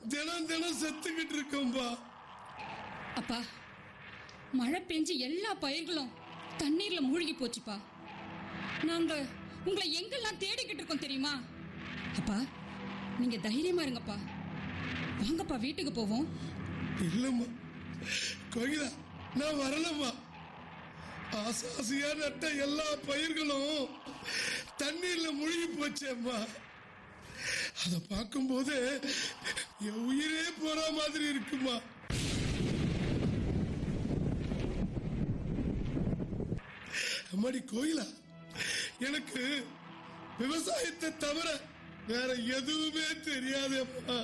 தினம் தினம் செத்துக்கிட்டு இருக்கோம்பா அப்பா மழை பெஞ்சு எல்லா பயிர்களும் தண்ணீர்ல மூழ்கி போச்சுப்பா நாங்க உங்களை எங்கெல்லாம் தேடிக்கிட்டு இருக்கோம் தெரியுமா அப்பா நீங்க தைரியமா இருங்கப்பா வாங்கப்பா வீட்டுக்கு போவோம் இல்லம்மா கோகிலா நான் வரலம்மா ஆசாசியா நட்ட எல்லா பயிர்களும் தண்ணீர்ல முழுகி போச்சேம்மா அதை பார்க்கும்போது என் உயிரே போற மாதிரி இருக்குமா அம்மாடி கோயிலா எனக்கு விவசாயத்தை தவிர வேற எதுவுமே தெரியாதேம்மா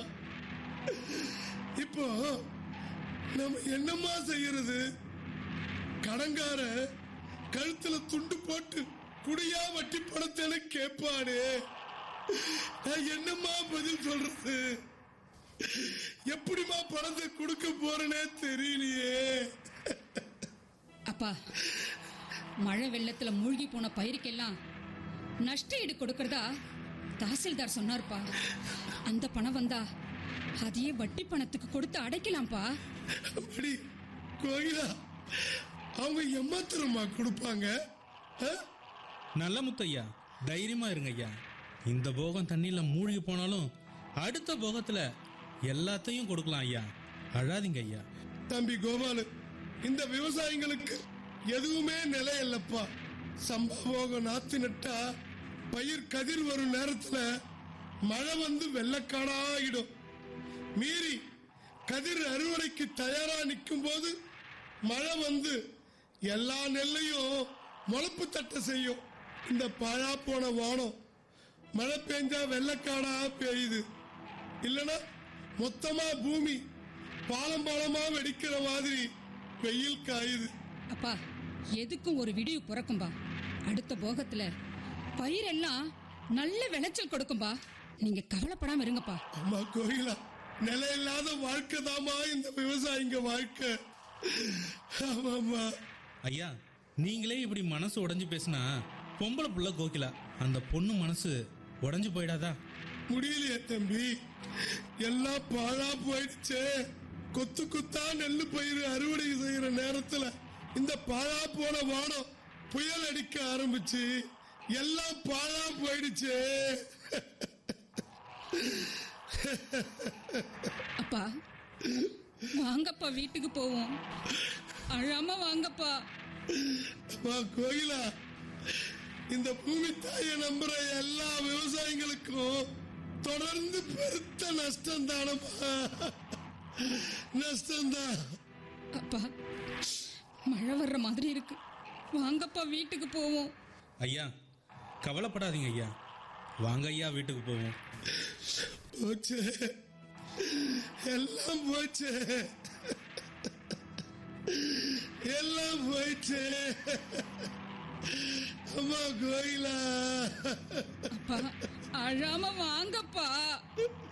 இப்போ நம்ம என்னம்மா செய்யறது கடங்கார கழுத்துல துண்டு போட்டு குடியா வட்டி பணத்தை கேட்பானே நான் என்னம்மா பதில் சொல்றது எப்படிம்மா பணத்தை கொடுக்க போறேனே தெரியலையே அப்பா மழை வெள்ளத்துல மூழ்கி போன பயிருக்கெல்லாம் நஷ்ட ஈடு கொடுக்கறதா தாசில்தார் சொன்னார்ப்பா அந்த பணம் வந்தா அதையே வட்டி பணத்துக்கு கொடுத்து அடைக்கலாம்ப்பா அப்படி கோகிலா அவங்க எம்மாத்திரமா கொடுப்பாங்க ஆ? நல்ல முத்தையா தைரியமா இருங்க ஐயா இந்த போகம் தண்ணியில மூழ்கி போனாலும் அடுத்த போகத்துல எல்லாத்தையும் கொடுக்கலாம் ஐயா அழாதீங்க ஐயா தம்பி கோபாலு இந்த விவசாயிங்களுக்கு எதுவுமே நிலை இல்லப்பா சம்பவோகம் நாத்து நட்டா பயிர் கதிர் வரும் நேரத்துல மழை வந்து வெள்ளக்காடாயிடும் மீறி கதிர் அறுவடைக்கு தயாரா நிற்கும் போது மழை வந்து எல்லா நெல்லையும் முளப்பு தட்ட செய்யும் இந்த பாழா போன வானம் மழை பெஞ்சா வெள்ளக்காடா பெய்யுது இல்லனா மொத்தமா பூமி பாலம் பாலமா வெடிக்கிற மாதிரி வெயில் காயுது அப்பா எதுக்கும் ஒரு விடிவு பிறக்கும்பா அடுத்த போகத்துல பயிரெல்லாம் நல்ல விளைச்சல் கொடுக்கும்பா நீங்க கவலைப்படாம இருங்கப்பா அம்மா கோயிலா நிலையில்லாத வாழ்க்கை தாமா இந்த விவசாயிங்க வாழ்க்கை ஆமாம்மா ஐயா நீங்களே இப்படி மனசு உடைஞ்சு பேசினா பொம்பளை புள்ள கோகிலா அந்த பொண்ணு மனசு உடைஞ்சு போயிடாதா முடியலையே தம்பி எல்லாம் பாழா போயிடுச்சே கொத்து குத்தா நெல்லு பயிர் அறுவடை செய்யற நேரத்துல இந்த பாழா போன வானம் புயல் அடிக்க ஆரம்பிச்சு எல்லாம் பாழா போயிடுச்சே அப்பா வாங்கப்பா வீட்டுக்கு போவோம் அழாம வாங்கப்பா அம்மா கோயிலா இந்த பூமி தாயை நம்புற எல்லா விவசாயிகளுக்கும் தொடர்ந்து பெருத்த நஷ்டம் தானப்பா நஷ்டம்தான் அப்பா மழை வர்ற மாதிரி இருக்கு வாங்கப்பா வீட்டுக்கு போவோம் ஐயா கவலைப்படாதீங்க ஐயா வாங்க ஐயா வீட்டுக்கு போவோம் போச்சு எல்லாம் போச்சு எல்லாம் போயிடுச்சு அம்மா கோயிலா அப்பா அழாம வாங்கப்பா